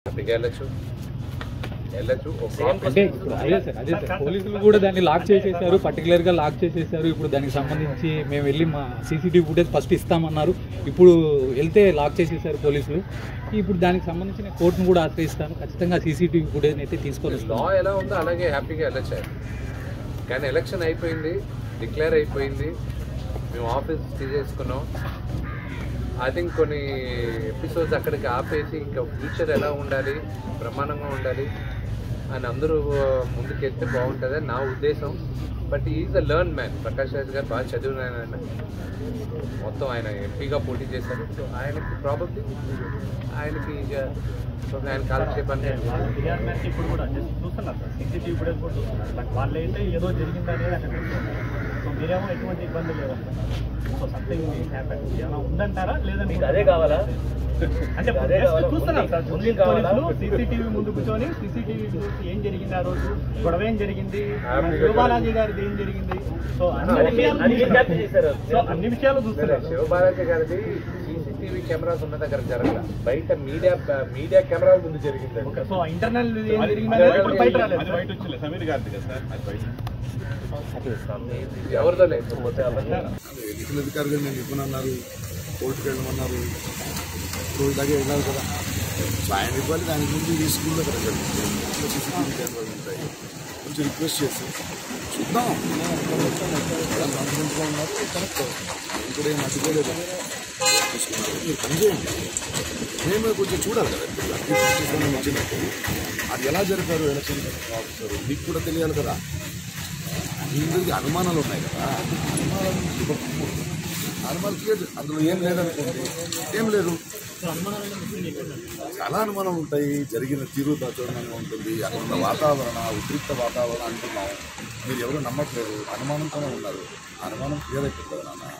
హ్యాపీగా వెళ్ళచ్చు వెళ్ళచ్చు ఒక అంటే ఇప్పుడు అదే సార్ అదే సార్ పోలీసులు కూడా దాన్ని లాక్ చేసేసారు పర్టికులర్ గా లాక్ చేసేసారు ఇప్పుడు దానికి సంబంధించి మేము వెళ్ళి మా సీసీటీవీ ఫుటేజ్ ఫస్ట్ ఇస్తామన్నారు ఇప్పుడు వెళ్తే లాక్ చేసేసారు పోలీసులు ఇప్పుడు దానికి సంబంధించిన కోర్టును కూడా ఆశ్రయిస్తాను ఖచ్చితంగా సీసీటీవీ ఫుటేజ్ అయితే తీసుకొని లా వస్తాను ఎలా ఉందో అలాగే హ్యాపీగా వెళ్ళచ్చు ఆయన. కానీ ఎలక్షన్ అయిపోయింది డిక్లేర్ అయిపోయింది మేము ఆఫీస్ తీసేసుకున్నాం ఐ థింక్ కొన్ని ఎపిసోడ్స్ అక్కడికి ఆపేసి ఇంకా ఫ్యూచర్ ఎలా ఉండాలి బ్రహ్మాండంగా ఉండాలి అని అందరూ ముందుకెళ్తే బాగుంటుంది నా ఉద్దేశం but is a learn man Prakash Raj garu బాగా చదివిన ఆయన మొత్తం ఆయన ఎంపీగా పోటీ చేశారు సో ఆయనకి ప్రాబబ్లీ ఆయనకి ఇక ఆయన కాలక్షేపాన్ని టీఆర్ఎస్ ఇప్పుడు కూడా జస్ట్ చూస్తున్నారు సార్ సీసీటీవీ ఫుటేజ్ కూడా చూస్తున్నారు బట్ వాళ్ళు అయితే ఏదో జరిగింది అనేది అక్కడ చూస్తున్నారు సో మీరేమో ఎటువంటి ఇబ్బంది లేదు సో సంథింగ్ హ్యాపెన్ ఏమైనా ఉందంటారా లేదంటే అదే కావాలా అంటే అదే just కావాలా? చూస్తున్నారు సార్ ఉంది జూబ్లీ కావాలా? సీసీటీవీ ముందు కూర్చొని సీసీటీవీ చూసి ఏం జరిగింది ఆ రోజు గొడవ ఏం జరిగింది శివబాలాజీ గారిది ఏం జరిగింది సో అన్ని విషయాలు అది ఏం క్యాప్చర్ చేశారు? సో అన్ని విషయాలు చూస్తున్నారు శివబాలాజీ గారిది సీసీటీవీ కెమెరాస్ ఉన్న దగ్గర జరగల బయట మీడియా మీడియా కెమెరాల ముందు జరిగింది ఓకే సో ఇంటర్నల్ ఏం జరిగింది అనేది ఇప్పుడు బయట రాలేదు అది బయట వచ్చింది సమీర్ గారిది కదా సార్ అది బయట ఎవరిదో లేదు ఎన్నికల అధికారులు నేను ఇవ్వనన్నారు కోర్టుకు వెళ్ళమన్నారు రోజు దాకా వెళ్ళాలి కదా సో ఆయన ఇవ్వాలి దాని గురించి ఈ స్కూల్లో కదా జరుగుతుంది సీసీటీవీ కెమెరాలు ఉంటాయి కొంచెం రిక్వెస్ట్ చేసి చూద్దాం కాన్ఫిడెంట్గా ఉన్నారు కరెక్ట్ నేను కూడా ఏం అడ్డుకోలేదు తీసుకున్నారు మీరు పని చేయండి మేము కొంచెం చూడాలి కదా ఇప్పుడు అన్ని ప్రశ్నలు వచ్చినట్టు అది ఎలా జరిపారు ఎలక్షన్ ఆఫీసర్ మీకు కూడా తెలియాలి కదా అందరికీ అనుమానాలు ఉన్నాయి కదా అనుమానాలు ఇవ్వకూడదు అనుమానాలు క్లియర్ అందులో ఏం లేదనుకోండి ఏం లేదు చాలా అనుమానాలు ఉంటాయి జరిగిన తీరు దాచురణంగా ఉంటుంది అక్కడ ఉన్న వాతావరణ ఉద్రిక్త వాతావరణం అంటున్నాం మీరు ఎవరు నమ్మట్లేదు అనుమానంతోనే ఉన్నారు అనుమానం క్లియర్ అయిపోతుంది నాన్న